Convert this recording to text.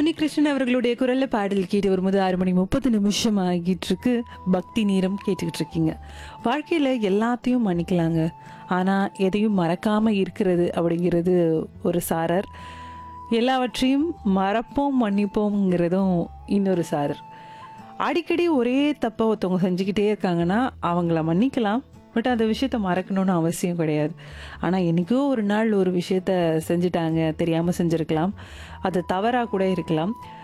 உன்னிகிருஷ்ணன் அவர்களுடைய குரல்ல பாடல் கேட்டு வரும்போது ஆறு மணி முப்பது நிமிஷம் ஆகிட்டு இருக்கு பக்தி நேரம் கேட்டுக்கிட்டு இருக்கீங்க வாழ்க்கையில எல்லாத்தையும் மன்னிக்கலாங்க ஆனா எதையும் மறக்காம இருக்கிறது அப்படிங்கிறது ஒரு சாரர் எல்லாவற்றையும் மறப்போம் மன்னிப்போம்ங்கிறதும் இன்னொரு சாரர் அடிக்கடி ஒரே தப்பை ஒருத்தவங்க செஞ்சுக்கிட்டே இருக்காங்கன்னா அவங்கள மன்னிக்கலாம் பட் அந்த விஷயத்த மறக்கணும்னு அவசியம் கிடையாது ஆனால் என்றைக்கோ ஒரு நாள் ஒரு விஷயத்த செஞ்சுட்டாங்க தெரியாமல் செஞ்சுருக்கலாம் அது தவறாக கூட இருக்கலாம்